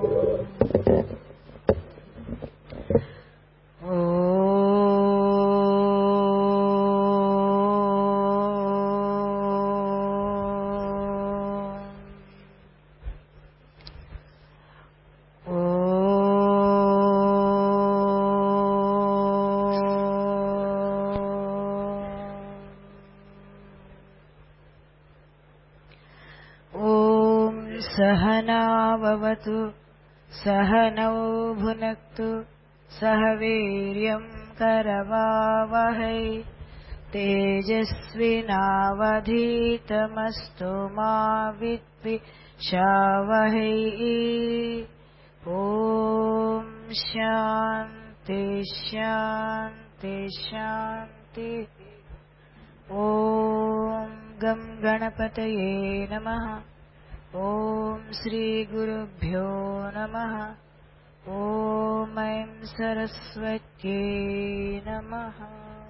ॐ सहनाववतु सहनौ भुनक्तु सह वीर्यम् करवावहै तेजस्विनावधीतमस्तु मा विद्विषावहै ॐ शान्ति शान्ति शान्तिः ॐ गं गणपतये नमः ॐ श्रीगुरुभ्यो नमः ॐ ऐं सरस्वत्यै नमः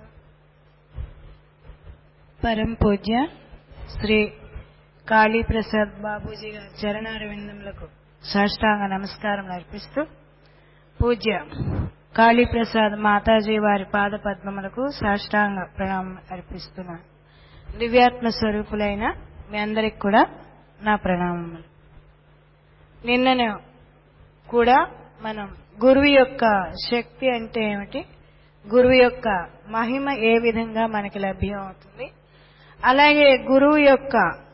పరం పూజ్య శ్రీ కాళీప్రసాద్ బాబూజీ గారి చరణారవిందములకు సాష్టాంగ నమస్కారం అర్పిస్తూ పూజ్య కాళీప్రసాద్ మాతాజీ వారి పాద పద్మములకు సాష్టాంగ ప్రణామం అర్పిస్తున్నాను దివ్యాత్మ స్వరూపులైన మీ అందరికి కూడా నా ప్రణామములు నిన్ననే కూడా మనం గురువు యొక్క శక్తి అంటే ఏమిటి గురువు యొక్క మహిమ ఏ విధంగా మనకి లభ్యం అవుతుంది అలాగే గురువు యొక్క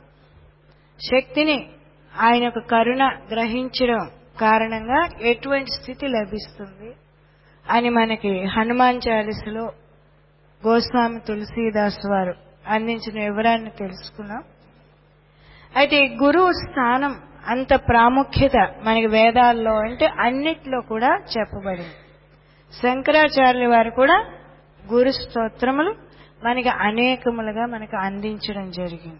శక్తిని ఆయన యొక్క కరుణ గ్రహించడం కారణంగా ఎటువంటి స్థితి లభిస్తుంది అని మనకి హనుమాన్ చాలీసులో గోస్వామి తులసీదాస్ వారు అందించిన వివరాన్ని తెలుసుకున్నాం అయితే ఈ గురువు స్థానం అంత ప్రాముఖ్యత మనకి వేదాల్లో అంటే అన్నిట్లో కూడా చెప్పబడింది శంకరాచార్యుల వారు కూడా గురు స్తోత్రములు మనకి అనేకములుగా మనకు అందించడం జరిగింది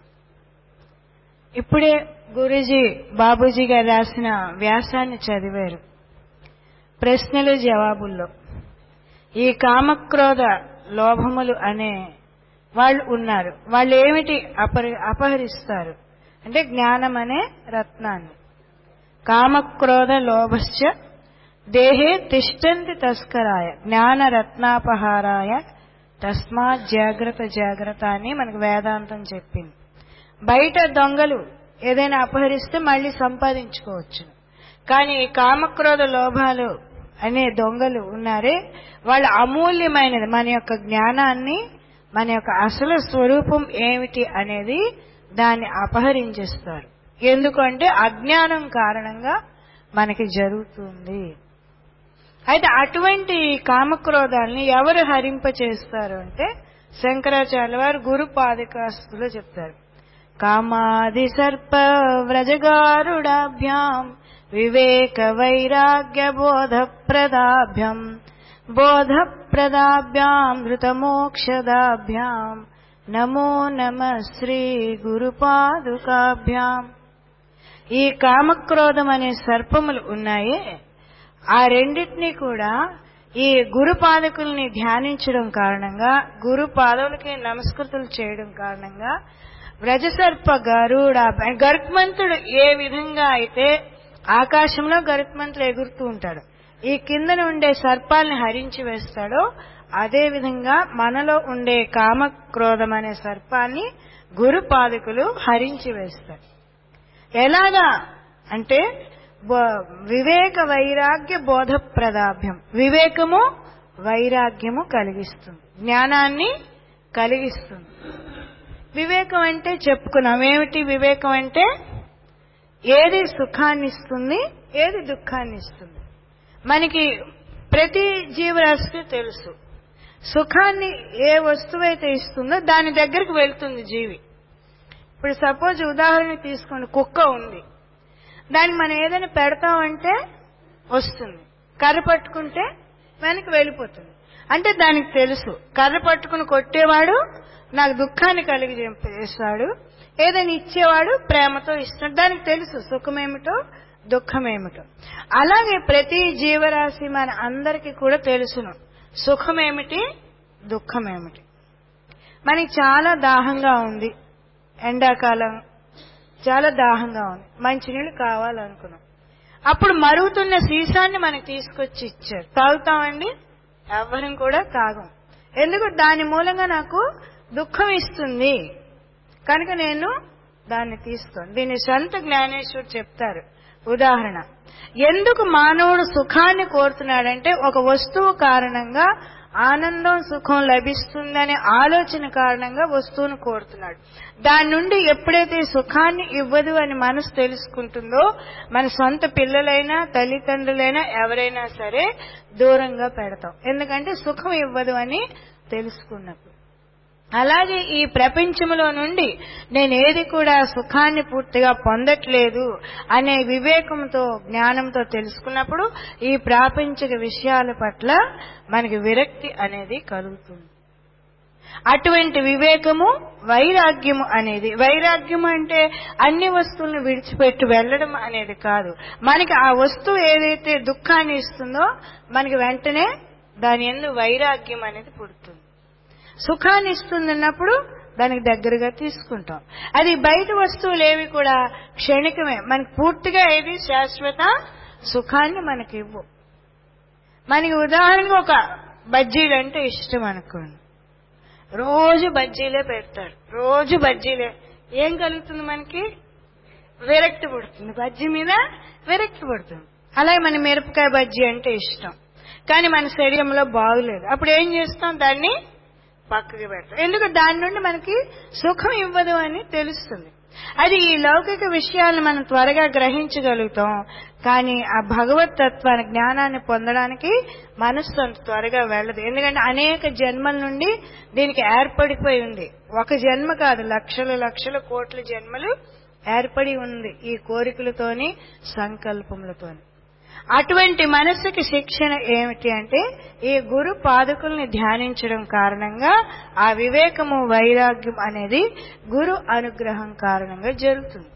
ఇప్పుడే గురూజీ బాబూజీ గారు రాసిన వ్యాసాన్ని చదివారు ప్రశ్నలు జవాబుల్లో ఈ కామక్రోధ లోభములు అనే వాళ్ళు ఉన్నారు వాళ్ళు ఏమిటి అపరి అపహరిస్తారు అంటే జ్ఞానం అనే రత్నాన్ని కామక్రోధ లోభశ్చ దేహే తిష్టంతి తస్కరాయ జ్ఞాన రత్నాపహారాయ తస్మాత్ జాగ్రత్త జాగ్రత్త అని మనకు వేదాంతం చెప్పింది బయట దొంగలు ఏదైనా అపహరిస్తే మళ్ళీ సంపాదించుకోవచ్చు కానీ ఈ కామక్రోధ లోభాలు అనే దొంగలు ఉన్నారే వాళ్ళు అమూల్యమైనది మన యొక్క జ్ఞానాన్ని మన యొక్క అసలు స్వరూపం ఏమిటి అనేది దాన్ని అపహరించేస్తారు ఎందుకంటే అజ్ఞానం కారణంగా మనకి జరుగుతుంది అయితే అటువంటి కామక్రోధాలని ఎవరు హరింపచేస్తారు అంటే శంకరాచార్య వారు గురు పాదికాస్తులో చెప్తారు కామాది సర్ప వ్రజగారుడాభ్యాం వివేక వైరాగ్య బోధప్రదాభ్యం బోధప్రదాభ్యాం ధృతమోక్షదాభ్యాం నమో నమ శ్రీ గురుపాదుకాభ్యాం ఈ కామక్రోధం అనే సర్పములు ఉన్నాయి ఆ రెండింటినీ కూడా ఈ గురు పాదకుల్ని ధ్యానించడం కారణంగా గురు పాదవులకి నమస్కృతులు చేయడం కారణంగా వ్రజసర్ప గరుడ గరుత్మంతుడు ఏ విధంగా అయితే ఆకాశంలో గరుత్మంతుడు ఎగురుతూ ఉంటాడు ఈ కిందన ఉండే సర్పాల్ని హరించి వేస్తాడో అదే విధంగా మనలో ఉండే కామక్రోధం అనే సర్పాన్ని గురు పాదకులు హరించి వేస్తారు ఎలాగా అంటే వివేక వైరాగ్య బోధప్రదాభ్యం వివేకము వైరాగ్యము కలిగిస్తుంది జ్ఞానాన్ని కలిగిస్తుంది వివేకం అంటే చెప్పుకున్నాం ఏమిటి వివేకం అంటే ఏది సుఖాన్ని ఇస్తుంది ఏది దుఃఖాన్ని ఇస్తుంది మనకి ప్రతి జీవరాశికి తెలుసు సుఖాన్ని ఏ వస్తువైతే ఇస్తుందో దాని దగ్గరికి వెళ్తుంది జీవి ఇప్పుడు సపోజ్ ఉదాహరణ తీసుకోండి కుక్క ఉంది దానికి మనం ఏదైనా పెడతామంటే వస్తుంది కర్ర పట్టుకుంటే వెనక్కి వెళ్ళిపోతుంది అంటే దానికి తెలుసు కర్ర పట్టుకుని కొట్టేవాడు నాకు దుఃఖాన్ని కలిగి చేస్తాడు ఏదైనా ఇచ్చేవాడు ప్రేమతో ఇస్తాడు దానికి తెలుసు సుఖమేమిటో దుఃఖమేమిటో అలాగే ప్రతి జీవరాశి మన అందరికీ కూడా తెలుసును సుఖమేమిటి దుఃఖమేమిటి మనకి చాలా దాహంగా ఉంది ఎండాకాలం చాలా దాహంగా ఉంది మంచినీళ్ళు కావాలనుకున్నాం అప్పుడు మరుగుతున్న సీసాన్ని మనకి తీసుకొచ్చి ఇచ్చారు తాగుతామండి ఎవ్వరం కూడా తాగం ఎందుకు దాని మూలంగా నాకు దుఃఖం ఇస్తుంది కనుక నేను దాన్ని తీసుకోను దీన్ని సంత జ్ఞానేశ్వరుడు చెప్తారు ఉదాహరణ ఎందుకు మానవుడు సుఖాన్ని కోరుతున్నాడంటే ఒక వస్తువు కారణంగా ఆనందం సుఖం లభిస్తుందనే ఆలోచన కారణంగా వస్తువును కోరుతున్నాడు దాని నుండి ఎప్పుడైతే సుఖాన్ని ఇవ్వదు అని మనసు తెలుసుకుంటుందో మన సొంత పిల్లలైనా తల్లిదండ్రులైనా ఎవరైనా సరే దూరంగా పెడతాం ఎందుకంటే సుఖం ఇవ్వదు అని తెలుసుకున్నప్పుడు అలాగే ఈ ప్రపంచంలో నుండి నేను ఏది కూడా సుఖాన్ని పూర్తిగా పొందట్లేదు అనే వివేకంతో జ్ఞానంతో తెలుసుకున్నప్పుడు ఈ ప్రాపంచిక విషయాల పట్ల మనకి విరక్తి అనేది కలుగుతుంది అటువంటి వివేకము వైరాగ్యము అనేది వైరాగ్యము అంటే అన్ని వస్తువులను విడిచిపెట్టి వెళ్ళడం అనేది కాదు మనకి ఆ వస్తువు ఏదైతే దుఃఖాన్ని ఇస్తుందో మనకి వెంటనే దాని ఎందు వైరాగ్యం అనేది పుడుతుంది సుఖాన్ని ఇస్తుందన్నప్పుడు దానికి దగ్గరగా తీసుకుంటాం అది బయట వస్తువులు ఏవి కూడా క్షణికమే మనకి పూర్తిగా ఏది శాశ్వత సుఖాన్ని మనకి ఇవ్వు మనకి ఉదాహరణకు ఒక బజ్జీలు అంటే ఇష్టం అనుకోండి రోజు బజ్జీలే పెడతాడు రోజు బజ్జీలే ఏం కలుగుతుంది మనకి విరక్తి పుడుతుంది బజ్జీ మీద విరక్తి పుడుతుంది అలాగే మన మిరపకాయ బజ్జీ అంటే ఇష్టం కానీ మన శరీరంలో బాగులేదు అప్పుడు ఏం చేస్తాం దాన్ని పక్కకి పెడతాం ఎందుకు దాని నుండి మనకి సుఖం ఇవ్వదు అని తెలుస్తుంది అది ఈ లౌకిక విషయాలను మనం త్వరగా గ్రహించగలుగుతాం కానీ ఆ భగవత్ తత్వాన్ని జ్ఞానాన్ని పొందడానికి మనస్సు అంత త్వరగా వెళ్ళదు ఎందుకంటే అనేక జన్మల నుండి దీనికి ఏర్పడిపోయి ఉంది ఒక జన్మ కాదు లక్షల లక్షల కోట్ల జన్మలు ఏర్పడి ఉంది ఈ కోరికలతోని సంకల్పములతోని అటువంటి మనస్సుకి శిక్షణ ఏమిటి అంటే ఈ గురు పాదుకుల్ని ధ్యానించడం కారణంగా ఆ వివేకము వైరాగ్యం అనేది గురు అనుగ్రహం కారణంగా జరుగుతుంది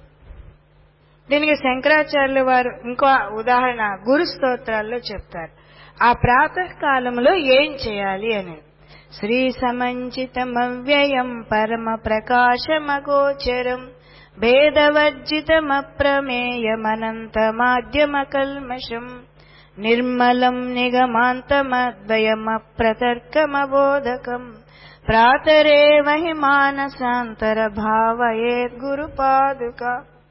దీనికి శంకరాచార్యుల వారు ఇంకో ఉదాహరణ గురు స్తోత్రాల్లో చెప్తారు ఆ ప్రాతకాలంలో ఏం చేయాలి అనేది శ్రీ సమంచితమవ్యయం పరమ ప్రకాశమగోచరం భేదవర్జితమప్రమేయమనంతమాద్యమకల్మషం నిర్మలం నిగమాంతమద్వయమప్రతర్కమబోధకం ప్రాతరేవహి మానసాంతర భావయేద్గురుపాదుక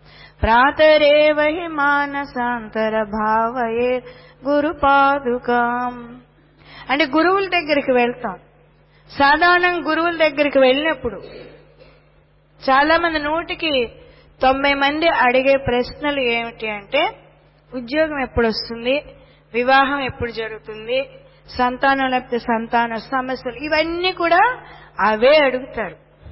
ప్రాతరేవహి మానసాంతర భావయేద్ గురుపాదుకాం అంటే గురువుల దగ్గరికి వెళ్తాం సాధారణం గురువుల దగ్గరికి వెళ్ళినప్పుడు చాలా మంది నూటికి తొంభై మంది అడిగే ప్రశ్నలు ఏమిటి అంటే ఉద్యోగం ఎప్పుడు వస్తుంది వివాహం ఎప్పుడు జరుగుతుంది సంతానం లేకపోతే సంతాన సమస్యలు ఇవన్నీ కూడా అవే అడుగుతారు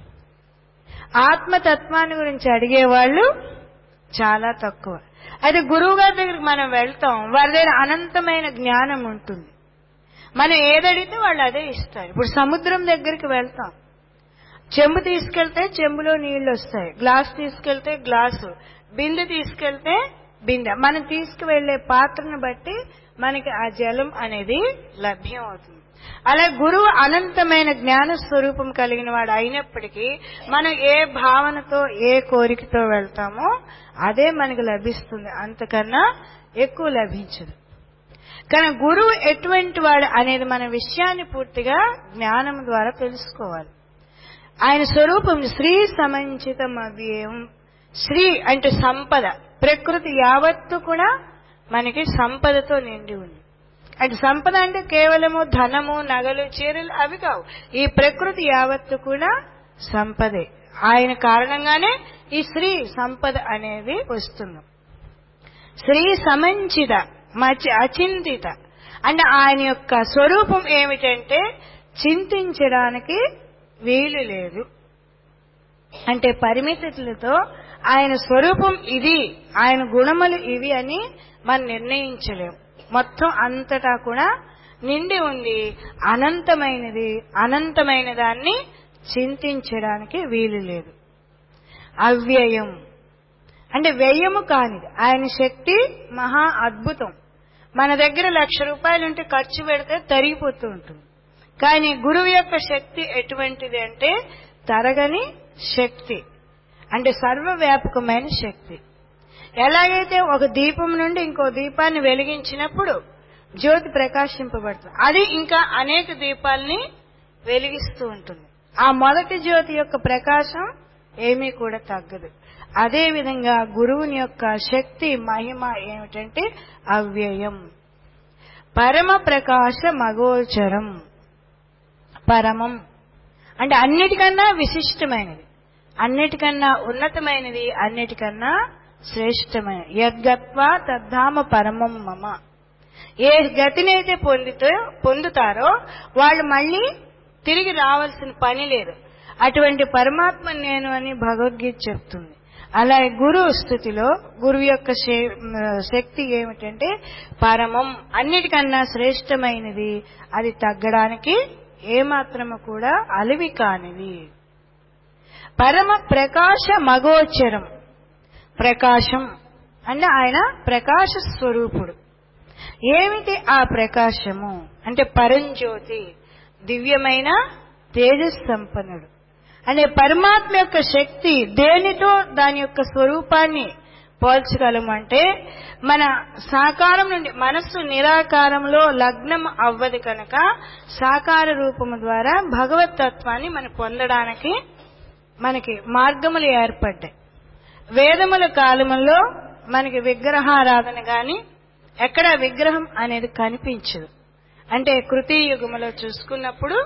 ఆత్మతత్వాన్ని గురించి అడిగేవాళ్ళు చాలా తక్కువ అయితే గురువు గారి దగ్గరికి మనం వెళ్తాం వారి దగ్గర అనంతమైన జ్ఞానం ఉంటుంది మనం ఏదడిగితే వాళ్ళు అదే ఇస్తారు ఇప్పుడు సముద్రం దగ్గరికి వెళ్తాం చెంబు తీసుకెళ్తే చెంబులో నీళ్లు వస్తాయి గ్లాస్ తీసుకెళ్తే గ్లాసు బిందె తీసుకెళ్తే బిందె మనం తీసుకువెళ్లే పాత్రను బట్టి మనకి ఆ జలం అనేది లభ్యం అవుతుంది అలా గురువు అనంతమైన జ్ఞాన స్వరూపం కలిగిన వాడు అయినప్పటికీ మనం ఏ భావనతో ఏ కోరికతో వెళ్తామో అదే మనకు లభిస్తుంది అంతకన్నా ఎక్కువ లభించదు కానీ గురువు ఎటువంటి వాడు అనేది మన విషయాన్ని పూర్తిగా జ్ఞానం ద్వారా తెలుసుకోవాలి ఆయన స్వరూపం శ్రీ సమంచితం అవ్యయం శ్రీ అంటే సంపద ప్రకృతి యావత్తు కూడా మనకి సంపదతో నిండి ఉంది అంటే సంపద అంటే కేవలము ధనము నగలు చీరలు అవి కావు ఈ ప్రకృతి యావత్తు కూడా సంపదే ఆయన కారణంగానే ఈ శ్రీ సంపద అనేది వస్తుంది శ్రీ సమంచిత మచి అచింతిత అంటే ఆయన యొక్క స్వరూపం ఏమిటంటే చింతించడానికి వీలు లేదు అంటే పరిమితులతో ఆయన స్వరూపం ఇది ఆయన గుణములు ఇవి అని మనం నిర్ణయించలేం మొత్తం అంతటా కూడా నిండి ఉంది అనంతమైనది అనంతమైన దాన్ని చింతించడానికి వీలు లేదు అవ్యయం అంటే వ్యయము కానిది ఆయన శక్తి మహా అద్భుతం మన దగ్గర లక్ష రూపాయలుంటే ఖర్చు పెడితే తరిగిపోతూ ఉంటుంది కానీ గురువు యొక్క శక్తి ఎటువంటిది అంటే తరగని శక్తి అంటే సర్వవ్యాపకమైన శక్తి ఎలాగైతే ఒక దీపం నుండి ఇంకో దీపాన్ని వెలిగించినప్పుడు జ్యోతి ప్రకాశింపబడుతుంది అది ఇంకా అనేక దీపాల్ని వెలిగిస్తూ ఉంటుంది ఆ మొదటి జ్యోతి యొక్క ప్రకాశం ఏమీ కూడా తగ్గదు అదే విధంగా గురువుని యొక్క శక్తి మహిమ ఏమిటంటే అవ్యయం పరమ ప్రకాశ మగోచరం పరమం అంటే అన్నిటికన్నా విశిష్టమైనది అన్నిటికన్నా ఉన్నతమైనది అన్నిటికన్నా శ్రేష్టమైనది యద్గత్వా తద్ధామ పరమం మమ ఏ గతినైతే పొందితే పొందుతారో వాళ్ళు మళ్ళీ తిరిగి రావాల్సిన పని లేదు అటువంటి పరమాత్మ నేను అని భగవద్గీత చెప్తుంది అలాగే గురు స్థుతిలో గురువు యొక్క శక్తి ఏమిటంటే పరమం అన్నిటికన్నా శ్రేష్టమైనది అది తగ్గడానికి ఏమాత్రము కూడా అలివి కానిది పరమ ప్రకాశ మగోచరం ప్రకాశం అంటే ఆయన ప్రకాశ స్వరూపుడు ఏమిటి ఆ ప్రకాశము అంటే పరంజ్యోతి దివ్యమైన తేజస్ సంపన్నుడు అనే పరమాత్మ యొక్క శక్తి దేనితో దాని యొక్క స్వరూపాన్ని పోల్చగలమంటే మన సాకారం నుండి మనస్సు నిరాకారంలో లగ్నం అవ్వదు కనుక సాకార రూపము ద్వారా భగవత్ తత్వాన్ని మనం పొందడానికి మనకి మార్గములు ఏర్పడ్డాయి వేదముల కాలములో మనకి విగ్రహారాధన గాని ఎక్కడ విగ్రహం అనేది కనిపించదు అంటే కృతి యుగములో చూసుకున్నప్పుడు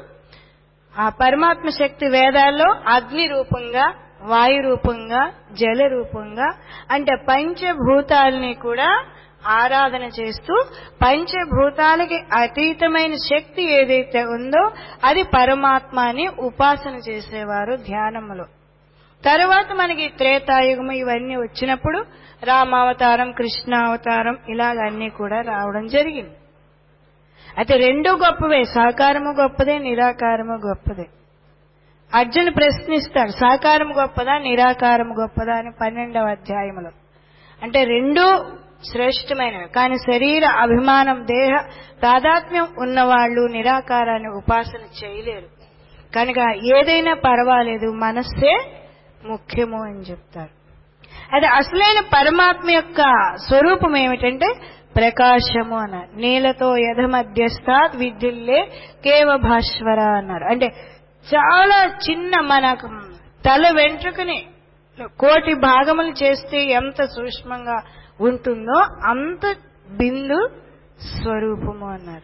ఆ పరమాత్మ శక్తి వేదాల్లో అగ్ని రూపంగా వాయు రూపంగా జల రూపంగా అంటే పంచభూతాలని కూడా ఆరాధన చేస్తూ పంచభూతాలకి అతీతమైన శక్తి ఏదైతే ఉందో అది పరమాత్మ అని ఉపాసన చేసేవారు ధ్యానములో తరువాత మనకి త్రేతాయుగము ఇవన్నీ వచ్చినప్పుడు రామావతారం కృష్ణావతారం ఇలాగ అన్నీ కూడా రావడం జరిగింది అయితే రెండు గొప్పవే సాకారము గొప్పదే నిరాకారము గొప్పదే అర్జున్ ప్రశ్నిస్తాడు సాకారం గొప్పదా నిరాకారం గొప్పదా అని పన్నెండవ అధ్యాయంలో అంటే రెండూ శ్రేష్టమైనవి కానీ శరీర అభిమానం దేహ తాదాత్మ్యం ఉన్నవాళ్లు నిరాకారాన్ని ఉపాసన చేయలేరు కనుక ఏదైనా పర్వాలేదు మనస్సే ముఖ్యము అని చెప్తారు అది అసలైన పరమాత్మ యొక్క స్వరూపం ఏమిటంటే ప్రకాశము అన్నారు నీలతో యథ మధ్యస్థాత్ విద్యుల్లే కేవ భాస్వర అన్నారు అంటే చాలా చిన్న మన తల వెంట్రుకని కోటి భాగములు చేస్తే ఎంత సూక్ష్మంగా ఉంటుందో అంత బిందు స్వరూపము అన్నారు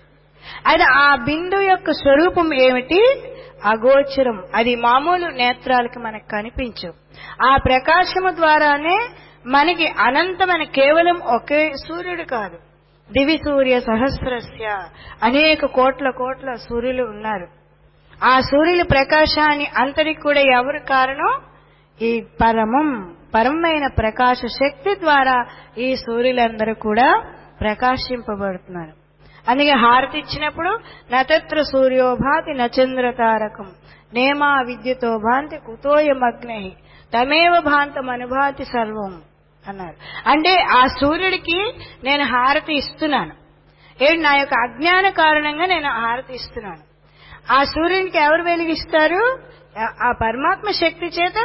అది ఆ బిందు యొక్క స్వరూపం ఏమిటి అగోచరం అది మామూలు నేత్రాలకి మనకు కనిపించవు ఆ ప్రకాశము ద్వారానే మనకి అనంతమైన కేవలం ఒకే సూర్యుడు కాదు దివి సూర్య సహస్రస్య అనేక కోట్ల కోట్ల సూర్యులు ఉన్నారు ఆ సూర్యుల ప్రకాశాన్ని అంతరికి కూడా ఎవరు కారణం ఈ పరమం పరమైన ప్రకాశ శక్తి ద్వారా ఈ సూర్యులందరూ కూడా ప్రకాశింపబడుతున్నారు అందుకే హారతి ఇచ్చినప్పుడు నతత్ర సూర్యోభాతి నచంద్ర తారకం నేమా విద్యుతో భాంతి కుతోయమగ్ని తమేవ భాంతం అనుభాతి సర్వం అన్నారు అంటే ఆ సూర్యుడికి నేను హారతి ఇస్తున్నాను ఏంటి నా యొక్క అజ్ఞాన కారణంగా నేను హారతి ఇస్తున్నాను ఆ సూర్యునికి ఎవరు వెలిగిస్తారు ఆ పరమాత్మ శక్తి చేత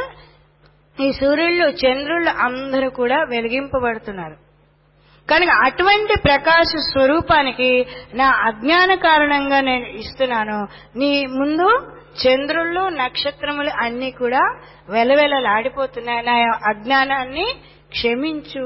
ఈ సూర్యుళ్ళు చంద్రుళ్ళు అందరూ కూడా వెలిగింపబడుతున్నారు కనుక అటువంటి ప్రకాశ స్వరూపానికి నా అజ్ఞాన కారణంగా నేను ఇస్తున్నాను నీ ముందు చంద్రుళ్ళు నక్షత్రములు అన్ని కూడా వెలవెలలాడిపోతున్నాయి నా అజ్ఞానాన్ని క్షమించు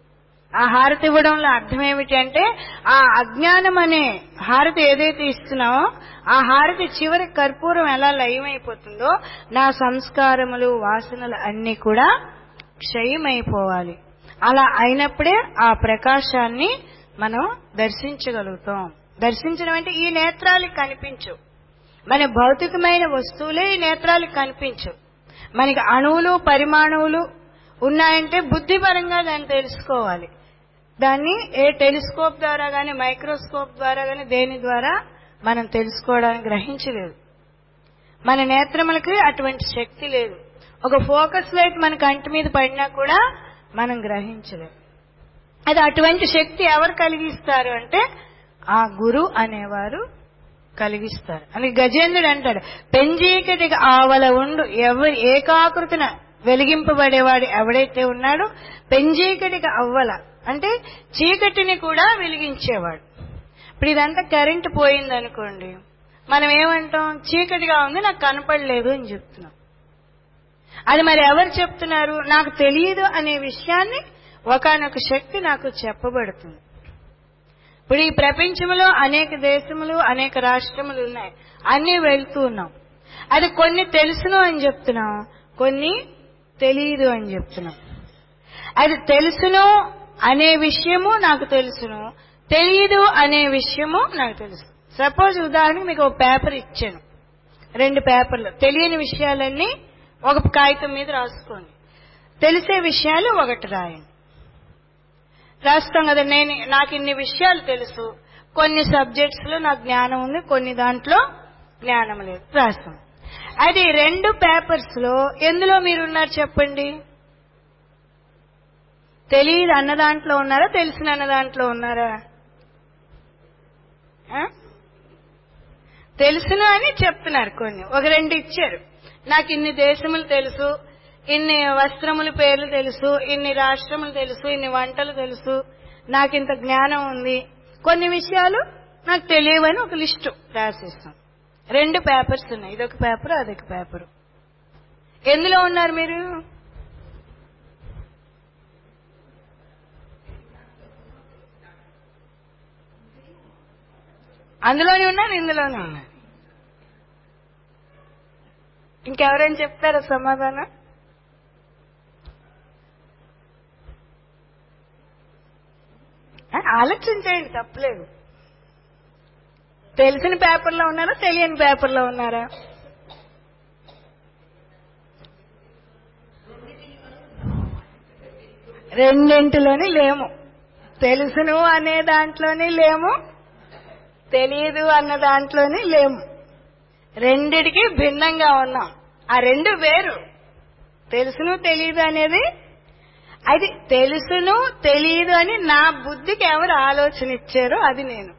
ఆ హారతి ఇవ్వడంలో అర్థం ఏమిటి అంటే ఆ అజ్ఞానం అనే హారతి ఏదైతే ఇస్తున్నావో ఆ హారతి చివరి కర్పూరం ఎలా లయమైపోతుందో నా సంస్కారములు వాసనలు అన్ని కూడా క్షయమైపోవాలి అలా అయినప్పుడే ఆ ప్రకాశాన్ని మనం దర్శించగలుగుతాం దర్శించడం అంటే ఈ నేత్రాలకు కనిపించు మన భౌతికమైన వస్తువులే ఈ నేత్రాలకు కనిపించు మనకి అణువులు పరిమాణువులు ఉన్నాయంటే బుద్ధిపరంగా దాన్ని తెలుసుకోవాలి దాన్ని ఏ టెలిస్కోప్ ద్వారా గాని మైక్రోస్కోప్ ద్వారా గాని దేని ద్వారా మనం తెలుసుకోవడానికి గ్రహించలేదు మన నేత్రములకి అటువంటి శక్తి లేదు ఒక ఫోకస్ లైట్ మన కంటి మీద పడినా కూడా మనం గ్రహించలేము అది అటువంటి శక్తి ఎవరు కలిగిస్తారు అంటే ఆ గురు అనేవారు కలిగిస్తారు అని గజేంద్రుడు అంటాడు పెంజీకటికి ఆవల ఉండు ఎవరు ఏకాకృతిన వెలిగింపబడేవాడు ఎవడైతే ఉన్నాడో పెంచీకటికి అవ్వల అంటే చీకటిని కూడా వెలిగించేవాడు ఇప్పుడు ఇదంతా కరెంటు పోయింది అనుకోండి మనం ఏమంటాం చీకటిగా ఉంది నాకు కనపడలేదు అని చెప్తున్నాం అది మరి ఎవరు చెప్తున్నారు నాకు తెలియదు అనే విషయాన్ని ఒకనొక శక్తి నాకు చెప్పబడుతుంది ఇప్పుడు ఈ ప్రపంచంలో అనేక దేశములు అనేక రాష్ట్రములు ఉన్నాయి అన్ని వెళ్తూ ఉన్నాం అది కొన్ని తెలుసును అని చెప్తున్నాం కొన్ని తెలియదు అని చెప్తున్నాం అది తెలుసును అనే విషయము నాకు తెలుసును తెలియదు అనే విషయము నాకు తెలుసు సపోజ్ ఉదాహరణకి మీకు ఒక పేపర్ ఇచ్చాను రెండు పేపర్లు తెలియని విషయాలన్నీ ఒక కాగితం మీద రాసుకోండి తెలిసే విషయాలు ఒకటి రాయండి రాస్తాం కదా నేను నాకు ఇన్ని విషయాలు తెలుసు కొన్ని సబ్జెక్ట్స్ లో నాకు జ్ఞానం ఉంది కొన్ని దాంట్లో జ్ఞానం లేదు రాస్తాం అది రెండు పేపర్స్ లో ఎందులో మీరున్నారు చెప్పండి తెలియదు అన్న దాంట్లో ఉన్నారా తెలిసిన అన్న దాంట్లో ఉన్నారా ఆ? తెలుసును అని చెప్తున్నారు కొన్ని ఒక రెండు ఇచ్చారు నాకు ఇన్ని దేశములు తెలుసు ఇన్ని వస్త్రముల పేర్లు తెలుసు ఇన్ని రాష్ట్రములు తెలుసు ఇన్ని వంటలు తెలుసు నాకు ఇంత జ్ఞానం ఉంది కొన్ని విషయాలు నాకు తెలియవని ఒక లిస్టు రాసిస్తాం రెండు పేపర్స్ ఉన్నాయి ఇదొక పేపర్ అదొక పేపర్ ఎందులో ఉన్నారు మీరు అందులోనే ఉన్నారు ఇందులోనే ఉన్నారు ఇంకెవరైనా చెప్తారా సమాధానం ఆ, ఆలోచించేయండి తప్పలేదు తెలిసిన పేపర్లో ఉన్నారా తెలియని పేపర్లో ఉన్నారా రెండింటిలోని లేము తెలుసును అనే దాంట్లోని లేము తెలియదు అన్న దాంట్లోని లేము రెండిటికి భిన్నంగా ఉన్నాం ఆ రెండు వేరు తెలుసును తెలియదు అనేది అది తెలుసును తెలియదు అని నా బుద్ధికి ఎవరు ఆలోచన ఇచ్చారో అది నేను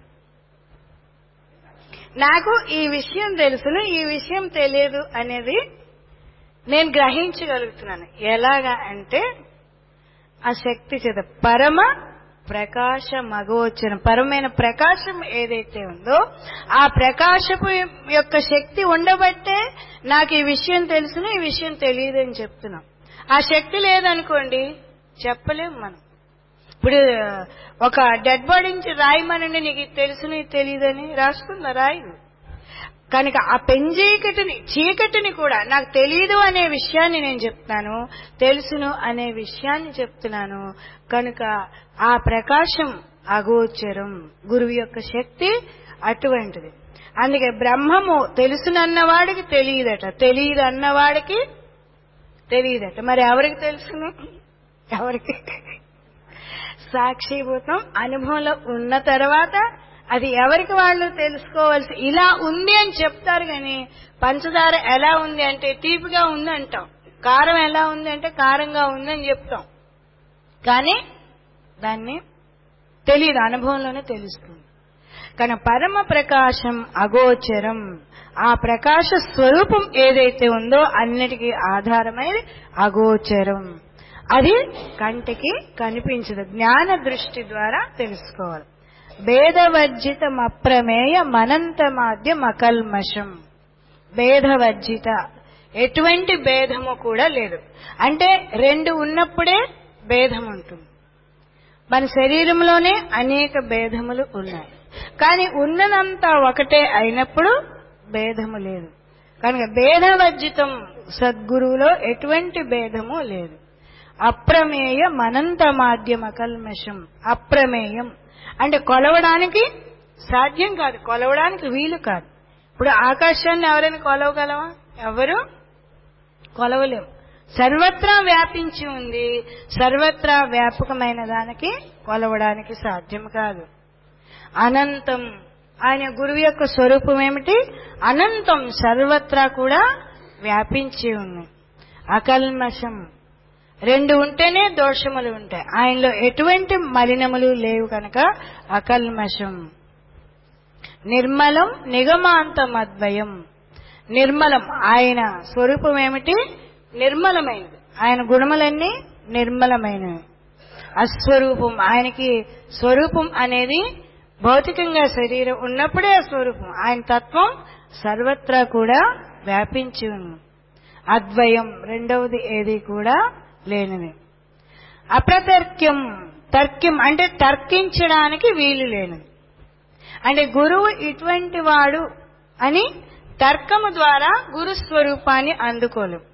నాకు ఈ విషయం తెలుసును ఈ విషయం తెలియదు అనేది నేను గ్రహించగలుగుతున్నాను ఎలాగా అంటే ఆ శక్తి చేత పరమ ప్రకాశ మగోచరం పరమైన ప్రకాశం ఏదైతే ఉందో ఆ ప్రకాశపు యొక్క శక్తి ఉండబట్టే నాకు ఈ విషయం తెలుసును ఈ విషయం తెలియదు అని చెప్తున్నాం ఆ శక్తి లేదనుకోండి చెప్పలేం మనం ఇప్పుడు ఒక డెడ్ బాడీ నుంచి రాయమనండి నీకు ఇది తెలుసును ఇది తెలియదని రాస్తుందా రాయదు కనుక ఆ పెంజీకటిని చీకటిని కూడా నాకు తెలియదు అనే విషయాన్ని నేను చెప్తాను తెలుసును అనే విషయాన్ని చెప్తున్నాను కనుక ఆ ప్రకాశం అగోచరం గురువు యొక్క శక్తి అటువంటిది అందుకే బ్రహ్మము తెలుసునన్నవాడికి తెలియదట తెలియదు అన్నవాడికి తెలియదట మరి ఎవరికి తెలుసును ఎవరికి సాక్షిభూతం అనుభవంలో ఉన్న తర్వాత అది ఎవరికి వాళ్ళు తెలుసుకోవాల్సి ఇలా ఉంది అని చెప్తారు కానీ పంచదార ఎలా ఉంది అంటే తీపిగా ఉంది అంటాం కారం ఎలా ఉంది అంటే కారంగా ఉంది అని చెప్తాం కానీ దాన్ని తెలియదు అనుభవంలోనే తెలుస్తుంది కానీ పరమ ప్రకాశం అగోచరం ఆ ప్రకాశ స్వరూపం ఏదైతే ఉందో అన్నిటికీ ఆధారమైనది అగోచరం అది కంటికి కనిపించదు జ్ఞాన దృష్టి ద్వారా తెలుసుకోవాలి భేదవర్జితం అప్రమేయ మనంతమాద్యం అకల్మషం భేదవర్జిత ఎటువంటి భేదము కూడా లేదు అంటే రెండు ఉన్నప్పుడే భేదం ఉంటుంది మన శరీరంలోనే అనేక భేదములు ఉన్నాయి కానీ ఉన్నదంతా ఒకటే అయినప్పుడు భేదము లేదు కనుక భేదవర్జితం సద్గురువులో ఎటువంటి భేదము లేదు అప్రమేయ మనంత మాధ్యమ కల్మషం అప్రమేయం అంటే కొలవడానికి సాధ్యం కాదు కొలవడానికి వీలు కాదు ఇప్పుడు ఆకాశాన్ని ఎవరైనా కొలవగలవా ఎవరు కొలవలేం సర్వత్రా వ్యాపించి ఉంది సర్వత్రా వ్యాపకమైన దానికి కొలవడానికి సాధ్యం కాదు అనంతం ఆయన గురువు యొక్క స్వరూపం ఏమిటి అనంతం సర్వత్రా కూడా వ్యాపించి ఉంది అకల్మషం రెండు ఉంటేనే దోషములు ఉంటాయి ఆయనలో ఎటువంటి మలినములు లేవు కనుక అకల్మషం నిర్మలం నిగమాంతం అద్వయం నిర్మలం ఆయన స్వరూపం ఏమిటి నిర్మలమైనది ఆయన గుణములన్నీ నిర్మలమైనవి అస్వరూపం ఆయనకి స్వరూపం అనేది భౌతికంగా శరీరం ఉన్నప్పుడే ఆ స్వరూపం ఆయన తత్వం సర్వత్రా కూడా వ్యాపించి ఉంది అద్వయం రెండవది ఏది కూడా లేనిది అప్రతర్క్యం తర్క్యం అంటే తర్కించడానికి వీలు లేనిది అంటే గురువు ఇటువంటి వాడు అని తర్కము ద్వారా గురు స్వరూపాన్ని అందుకోలేం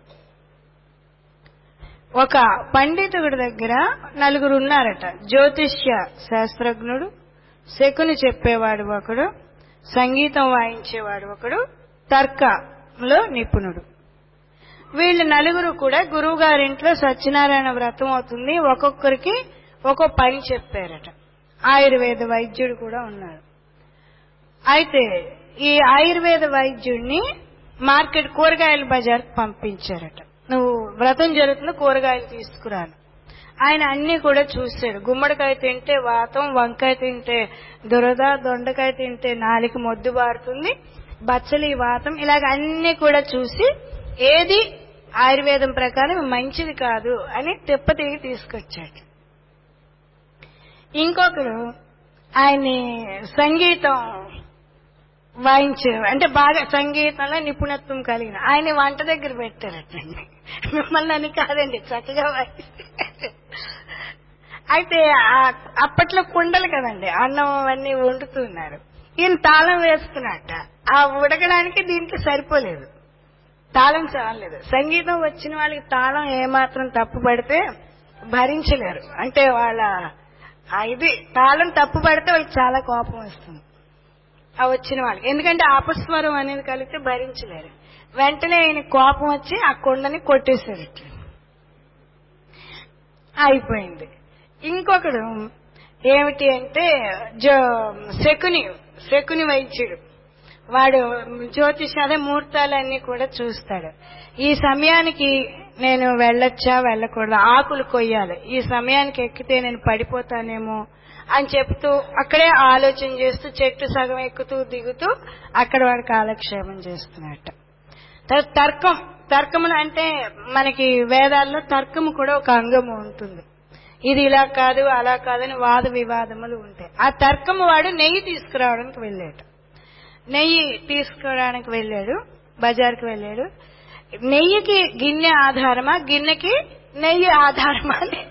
ఒక పండితుడి దగ్గర నలుగురు ఉన్నారట జ్యోతిష్య శాస్త్రజ్ఞుడు శకుని చెప్పేవాడు ఒకడు సంగీతం వాయించేవాడు ఒకడు తర్కంలో నిపుణుడు వీళ్ళు నలుగురు కూడా గురువు గారింట్లో సత్యనారాయణ వ్రతం అవుతుంది ఒక్కొక్కరికి ఒక్కో పని చెప్పారట ఆయుర్వేద వైద్యుడు కూడా ఉన్నాడు అయితే ఈ ఆయుర్వేద వైద్యుడిని మార్కెట్ కూరగాయల బజార్ పంపించారట నువ్వు వ్రతం జరుగుతున్న కూరగాయలు తీసుకురాను ఆయన అన్ని కూడా చూశాడు గుమ్మడికాయ తింటే వాతం వంకాయ తింటే దురద దొండకాయ తింటే నాలిక మొద్దు బారుతుంది బచ్చలి వాతం ఇలాగ అన్ని కూడా చూసి ఏది ఆయుర్వేదం ప్రకారం మంచిది కాదు అని తిప్పతిరిగి తీసుకొచ్చాడు ఇంకొకడు ఆయన్ని సంగీతం వాయించారు అంటే బాగా సంగీతంలో నిపుణత్వం కలిగిన ఆయన వంట దగ్గర పెట్టారటండి మిమ్మల్ని అని కాదండి చక్కగా వాయిస్తే అయితే ఆ- అప్పట్లో కుండలు కదండి అన్నం అవన్నీ వండుతున్నారు ఈయన తాళం వేస్తున్నట్ట ఆ ఉడకడానికి దీనికి సరిపోలేదు తాళం చాలలేదు సంగీతం వచ్చిన వాళ్ళకి తాళం ఏమాత్రం తప్పు పడితే భరించలేరు అంటే వాళ్ళ ఆ ఇది తాళం తప్పు పడితే వాళ్ళకి చాలా కోపం వస్తుంది ఆ వచ్చిన వాళ్ళకి ఎందుకంటే అపస్వరం అనేది కలిగితే భరించలేరు వెంటనే ఆయన కోపం వచ్చి ఆ కొండని కొట్టేశారు అయిపోయింది ఇంకొకడు ఏమిటి అంటే జో శకుని శకుని వైద్యుడు వాడు జ్యోతిష అదే ముహూర్తాలన్నీ కూడా చూస్తాడు ఈ సమయానికి నేను వెళ్ళొచ్చా వెళ్ళకూడదు ఆకులు కొయ్యాలి ఈ సమయానికి ఎక్కితే నేను పడిపోతానేమో అని చెప్తూ అక్కడే ఆలోచన చేస్తూ చెట్టు సగం ఎక్కుతూ దిగుతూ అక్కడ వాడు కాలక్షేపం చేస్తున్నట్టు తర్వాత తర్కం తర్కములు అంటే మనకి వేదాల్లో తర్కము కూడా ఒక అంగము ఉంటుంది ఇది ఇలా కాదు అలా కాదని వాద వివాదములు ఉంటాయి ఆ తర్కము వాడు నెయ్యి తీసుకురావడానికి వెళ్ళాడు నెయ్యి తీసుకురావడానికి వెళ్ళాడు బజార్కి వెళ్ళాడు నెయ్యికి గిన్నె ఆధారమా గిన్నెకి నెయ్యి ఆధారమా అని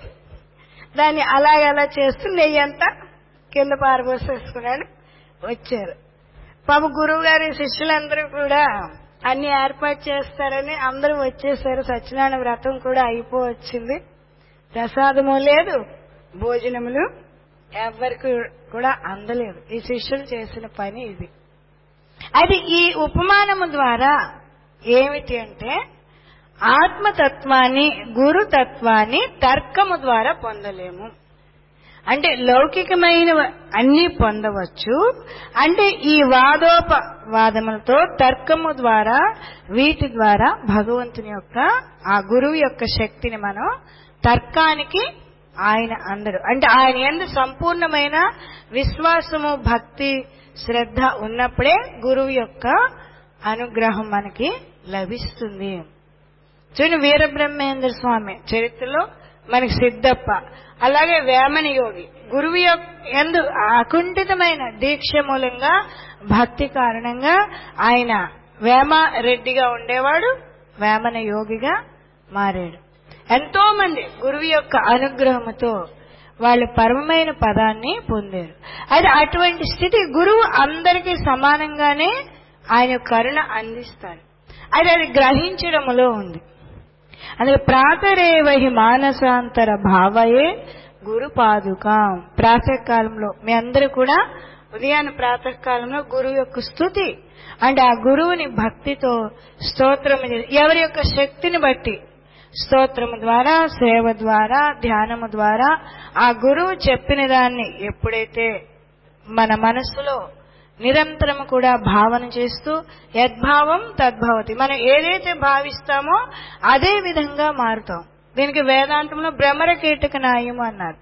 దాన్ని అలాగ అలా చేస్తూ నెయ్యి అంతా కింద పారబోసేసుకున్నాడు వచ్చారు పాప గురువు గారి శిష్యులందరూ కూడా అన్ని ఏర్పాటు చేస్తారని అందరూ వచ్చేసారు సత్యనారాయణ వ్రతం కూడా అయిపోవచ్చింది ప్రసాదము లేదు భోజనములు ఎవరికి కూడా అందలేదు ఈ శిష్యులు చేసిన పని ఇది అది ఈ ఉపమానము ద్వారా ఏమిటి అంటే ఆత్మతత్వాన్ని గురుతత్వాన్ని తర్కము ద్వారా పొందలేము అంటే లౌకికమైన అన్ని పొందవచ్చు అంటే ఈ వాదోపవాదములతో తర్కము ద్వారా వీటి ద్వారా భగవంతుని యొక్క ఆ గురువు యొక్క శక్తిని మనం తర్కానికి ఆయన అందడు అంటే ఆయన ఎందు సంపూర్ణమైన విశ్వాసము భక్తి శ్రద్ధ ఉన్నప్పుడే గురువు యొక్క అనుగ్రహం మనకి లభిస్తుంది చూడండి వీరబ్రహ్మేంద్ర స్వామి చరిత్రలో మనకి సిద్ధప్ప అలాగే వేమన యోగి గురువు యొక్క ఎందు అకుంఠితమైన దీక్ష మూలంగా భక్తి కారణంగా ఆయన వేమ రెడ్డిగా ఉండేవాడు వేమన యోగిగా మారాడు ఎంతో మంది గురువు యొక్క అనుగ్రహముతో వాళ్ళు పరమమైన పదాన్ని పొందారు అయితే అటువంటి స్థితి గురువు అందరికీ సమానంగానే ఆయన కరుణ అందిస్తాడు అయితే అది గ్రహించడములో ఉంది అందుకే ప్రాతరేవహి మానసాంతర భావయే గురు పాదుకం ప్రాతకాలంలో మీ అందరూ కూడా ఉదయాన్న ప్రాతకాలంలో గురువు యొక్క స్థుతి అంటే ఆ గురువుని భక్తితో స్తోత్రం ఎవరి యొక్క శక్తిని బట్టి స్తోత్రము ద్వారా సేవ ద్వారా ధ్యానము ద్వారా ఆ గురువు చెప్పిన దాన్ని ఎప్పుడైతే మన మనస్సులో నిరంతరం కూడా భావన చేస్తూ యద్భావం తద్భవతి మనం ఏదైతే భావిస్తామో అదే విధంగా మారుతాం దీనికి వేదాంతంలో భ్రమర కీటక న్యాయం అన్నారు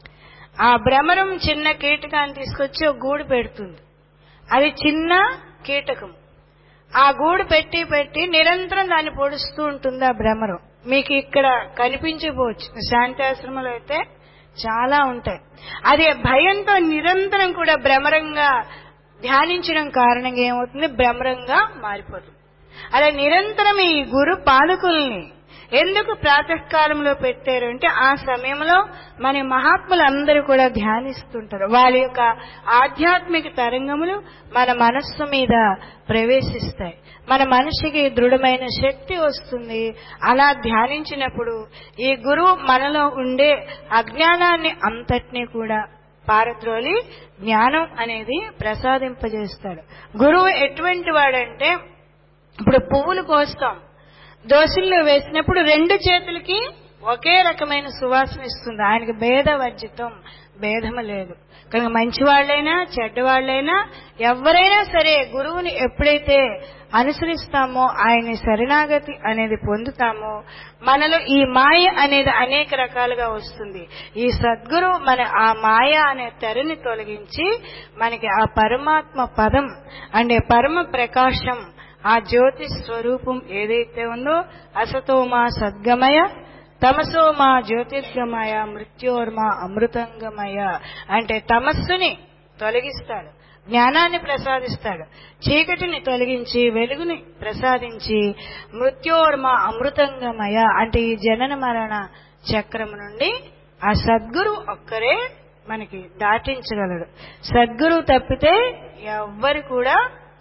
ఆ భ్రమరం చిన్న కీటకాన్ని తీసుకొచ్చి ఒక గూడు పెడుతుంది అది చిన్న కీటకం ఆ గూడు పెట్టి పెట్టి నిరంతరం దాన్ని పొడుస్తూ ఉంటుంది ఆ భ్రమరం మీకు ఇక్కడ కనిపించకపోవచ్చు శాంతాశ్రమంలో అయితే చాలా ఉంటాయి అదే భయంతో నిరంతరం కూడా భ్రమరంగా ధ్యానించడం కారణంగా ఏమవుతుంది భ్రమరంగా మారిపోతుంది అలా నిరంతరం ఈ గురు పాలకుల్ని ఎందుకు ప్రాతకాలంలో పెట్టారు అంటే ఆ సమయంలో మన మహాత్ములందరూ కూడా ధ్యానిస్తుంటారు వాళ్ళ యొక్క ఆధ్యాత్మిక తరంగములు మన మనస్సు మీద ప్రవేశిస్తాయి మన మనిషికి దృఢమైన శక్తి వస్తుంది అలా ధ్యానించినప్పుడు ఈ గురువు మనలో ఉండే అజ్ఞానాన్ని అంతటినీ కూడా పారద్రోలి జ్ఞానం అనేది ప్రసాదింపజేస్తాడు గురువు ఎటువంటి వాడంటే ఇప్పుడు పువ్వులు కోస్తాం దోశల్లో వేసినప్పుడు రెండు చేతులకి ఒకే రకమైన సువాసన ఇస్తుంది ఆయనకి భేద వర్జితం భేదము లేదు కనుక మంచి వాళ్ళైనా చెడ్డవాళ్ళైనా ఎవరైనా సరే గురువుని ఎప్పుడైతే అనుసరిస్తామో ఆయన్ని శరణాగతి అనేది పొందుతామో మనలో ఈ మాయ అనేది అనేక రకాలుగా వస్తుంది ఈ సద్గురు మన ఆ మాయ అనే తెరని తొలగించి మనకి ఆ పరమాత్మ పదం అంటే పరమ ప్రకాశం ఆ జ్యోతి స్వరూపం ఏదైతే ఉందో అసతోమా సద్గమయ తమసోమా జ్యోతిర్గమయ మృత్యోర్మా అమృతంగమయ అంటే తమస్సుని తొలగిస్తాడు జ్ఞానాన్ని ప్రసాదిస్తాడు చీకటిని తొలగించి వెలుగుని ప్రసాదించి మృత్యోర్మ అమృతంగమయ అంటే ఈ జనన మరణ చక్రం నుండి ఆ సద్గురు ఒక్కరే మనకి దాటించగలడు సద్గురు తప్పితే ఎవ్వరు కూడా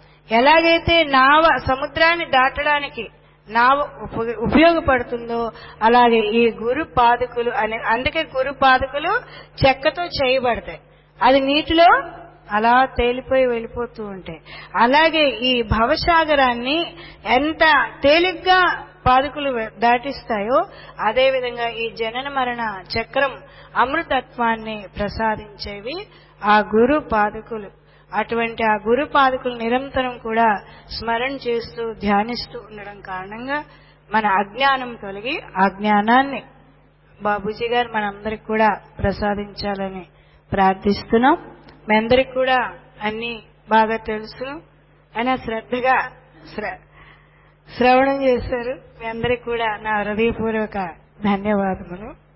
ఎలాగైతే నావ సముద్రాన్ని దాటడానికి నావ ఉప- ఉపయోగపడుతుందో అలాగే ఈ గురు పాదుకులు అనే అందుకే గురు పాదుకులు చెక్కతో చేయబడతాయి అది నీటిలో అలా తేలిపోయి వెళ్ళిపోతూ ఉంటాయి అలాగే ఈ భవసాగరాన్ని ఎంత తేలిగ్గా పాదుకులు దాటిస్తాయో అదేవిధంగా ఈ జనన మరణ చక్రం అమృతత్వాన్ని ప్రసాదించేవి ఆ గురు పాదుకులు అటువంటి ఆ గురు పాదుకులు నిరంతరం కూడా స్మరణ చేస్తూ ధ్యానిస్తూ ఉండడం కారణంగా మన అజ్ఞానం తొలగి ఆ జ్ఞానాన్ని బాబూజీ గారు మనందరికి కూడా ప్రసాదించాలని ప్రార్థిస్తున్నాం మీ అందరికి కూడా అన్ని బాగా తెలుసు అయినా శ్రద్ధగా శ్ర- శ్రవణం చేశారు మీ అందరికి కూడా నా హృదయపూర్వక ధన్యవాదములు